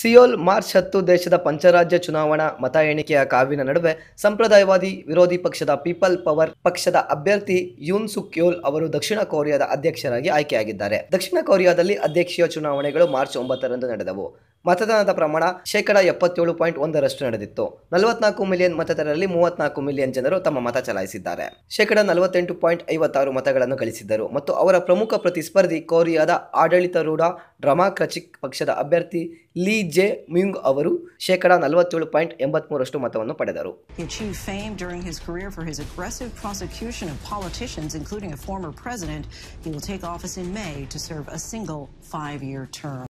Seoul March ಹತ್ತು ದೇಶದ ಪಂಚರಾಜ್ಯ ಚುನಾವಣಾ ಮತ ಎಣಿಕೆಯ ಕಾವಿನ ನಡುವೆ ಸಂಪ್ರದಾಯವಾದಿ ವಿರೋಧಿ ಪಕ್ಷದ ಪೀಪಲ್ ಪವರ್ ಪಕ್ಷದ ಅಭ್ಯರ್ಥಿ ಯೂನ್ ಸುಕ್ ಯೋಲ್ ಅವರು ದಕ್ಷಿಣ ಕೊರಿಯಾದ ಅಧ್ಯಕ್ಷರಾಗಿ ಆಯ್ಕೆಯಾಗಿದ್ದಾರೆ ದಕ್ಷಿಣ ಕೊರಿಯಾದಲ್ಲಿ ಅಧ್ಯಕ್ಷೀಯ ಚುನಾವಣೆಗಳು ಮಾರ್ಚ್ ಒಂಬತ್ತರಂದು ನಡೆದವು ಮತದಾನದ ಪ್ರಮಾಣ ಶೇಕಡ ಎಪ್ಪತ್ತೇಳು ಪಾಯಿಂಟ್ ಒಂದರಷ್ಟು ನಡೆದಿತ್ತು ನಲವತ್ನಾಲ್ಕು ಮಿಲಿಯನ್ ಮತದಾರರಲ್ಲಿ ಮೂವತ್ನಾಲ್ಕು ಮಿಲಿಯನ್ ಜನರು ತಮ್ಮ ಮತ ಚಲಾಯಿಸಿದ್ದಾರೆ ಶೇಕಡ ನಲವತ್ತೆಂಟು ಪಾಯಿಂಟ್ ಐವತ್ತಾರು ಮತಗಳನ್ನು ಗಳಿಸಿದ್ದರು ಮತ್ತು ಅವರ ಪ್ರಮುಖ ಪ್ರತಿಸ್ಪರ್ಧಿ ಕೊರಿಯಾದ ಆಡಳಿತಾರೂಢ ಡ್ರಮಾಕ್ರಚಿಕ್ ಪಕ್ಷದ ಅಭ್ಯರ್ಥಿ ಲೀ ಜೆ ಮ್ಯೂಂಗ್ ಅವರು ಶೇಕಡ ನಲವತ್ತೇಳು ಪಾಯಿಂಟ್ ಎಂಬತ್ಮೂರಷ್ಟು ಮತವನ್ನು ಪಡೆದರು He achieved fame during his career for his aggressive prosecution of politicians, including a former president. He will take office in May to serve a single five year term.